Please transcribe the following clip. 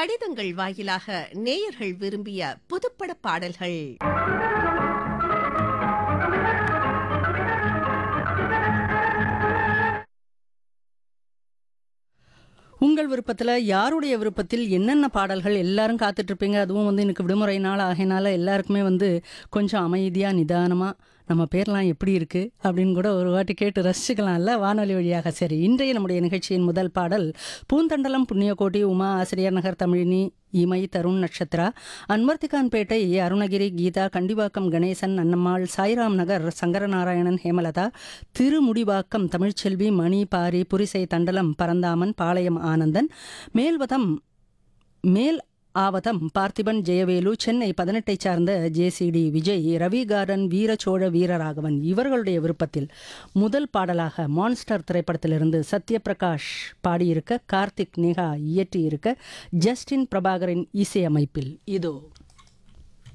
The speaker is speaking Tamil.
கடிதங்கள் வாயிலாக நேயர்கள் விரும்பிய புதுப்பட பாடல்கள் உங்கள் விருப்பத்தில் யாருடைய விருப்பத்தில் என்னென்ன பாடல்கள் எல்லாரும் காத்துட்ருப்பீங்க அதுவும் வந்து எனக்கு விடுமுறை நாள் ஆகையினால எல்லாருக்குமே வந்து கொஞ்சம் அமைதியாக நிதானமாக நம்ம பேர்லாம் எப்படி இருக்குது அப்படின்னு கூட ஒரு வாட்டி கேட்டு ரசிச்சுக்கலாம்ல வானொலி வழியாக சரி இன்றைய நம்முடைய நிகழ்ச்சியின் முதல் பாடல் பூந்தண்டலம் புண்ணியகோட்டி உமா ஆசிரியர் நகர் தமிழினி இமை தருண் நட்சத்திரா அன்வர்த்திகான்பேட்டை அருணகிரி கீதா கண்டிவாக்கம் கணேசன் அன்னம்மாள் சாய்ராம் நகர் சங்கரநாராயணன் ஹேமலதா திருமுடிவாக்கம் தமிழ்ச்செல்வி மணி பாரி புரிசை தண்டலம் பரந்தாமன் பாளையம் ஆனந்தன் மேல்வதம் மேல் ஆவதம் பார்த்திபன் ஜெயவேலு சென்னை பதினெட்டை சார்ந்த ஜேசிடி விஜய் ரவி கார்டன் வீரச்சோழ வீரராகவன் இவர்களுடைய விருப்பத்தில் முதல் பாடலாக மான்ஸ்டர் திரைப்படத்திலிருந்து சத்யபிரகாஷ் பாடியிருக்க கார்த்திக் நேகா இயற்றியிருக்க ஜஸ்டின் பிரபாகரின் இசையமைப்பில் இதோ